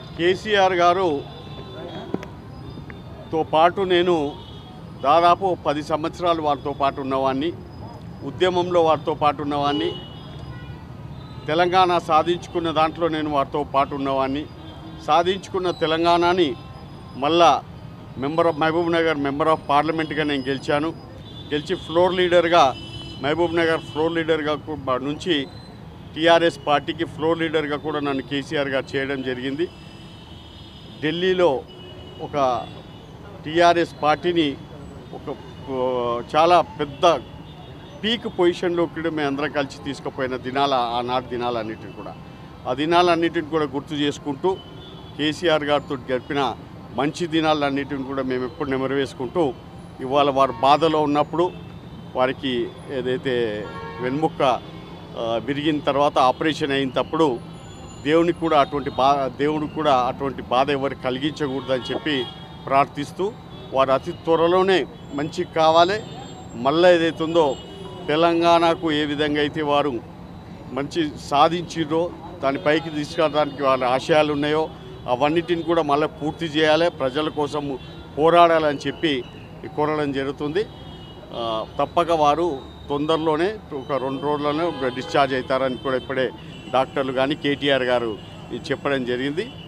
కేసీఆర్ గారు తో పాటు నేను దాదాపు పది సంవత్సరాలు వారితో పాటు ఉన్నవాడిని ఉద్యమంలో వారితో పాటు ఉన్నవాడిని తెలంగాణ సాధించుకున్న దాంట్లో నేను వారితో పాటు ఉన్నవాడిని సాధించుకున్న తెలంగాణని మళ్ళా member of Mahabub Nagar member of పార్లమెంట్గా నేను గెలిచాను గెలిచి ఫ్లోర్ లీడర్గా మహబూబ్ నగర్ ఫ్లోర్ లీడర్గా కు- నుంచి టీఆర్ఎస్ పార్టీకి ఫ్లోర్ లీడర్గా కూడా నన్ను కేసీఆర్ గారు చేయడం జరిగింది ఢిల్లీలో ఒక టీఆర్ఎస్ పార్టీని ఒక ఆ, చాలా పెద్ద పీక్ పొజిషన్లో కూడా మేము అందరం కలిసి తీసుకుపోయిన దినాల ఆనాటి దినాలన్నిటిని కూడా ఆ దినాలన్నిటిని కూడా గుర్తు చేసుకుంటూ కేసీఆర్ గారితో గడిపిన మంచి దినాలన్నిటిని కూడా మేము ఎప్పుడు నెమరు వేసుకుంటూ ఇవాళ వారు బాధలో ఉన్నప్పుడు వారికి ఏదైతే వెన్ముక్క ఆ, విరిగిన తర్వాత ఆపరేషన్ అయినప్పుడు దేవునికి కూడా అటువంటి బా దేవుడికి కూడా అటువంటి బాధ ఎవరికి కలిగించకూడదని చెప్పి ప్రార్థిస్తూ వారు అతి త్వరలోనే మంచి కావాలి మళ్ళీ ఏదైతుందో తెలంగాణకు ఏ విధంగా అయితే వారు మంచి సాధించిర్రో దాని పైకి తీసుకెళ్ళడానికి వాళ్ళ ఆశయాలు ఉన్నాయో అవన్నిటిని కూడా మళ్ళీ పూర్తి చేయాలి ప్రజల కోసం పోరాడాలని చెప్పి కోరడం జరుగుతుంది ఆ, తప్పక వారు తొందరలోనే ఒక రెండు రోజుల్లోనే డిశ్చార్జ్ అవుతారని కూడా ఇప్పుడే డాక్టర్లు కానీ కేటీఆర్ గారు చెప్పడం జరిగింది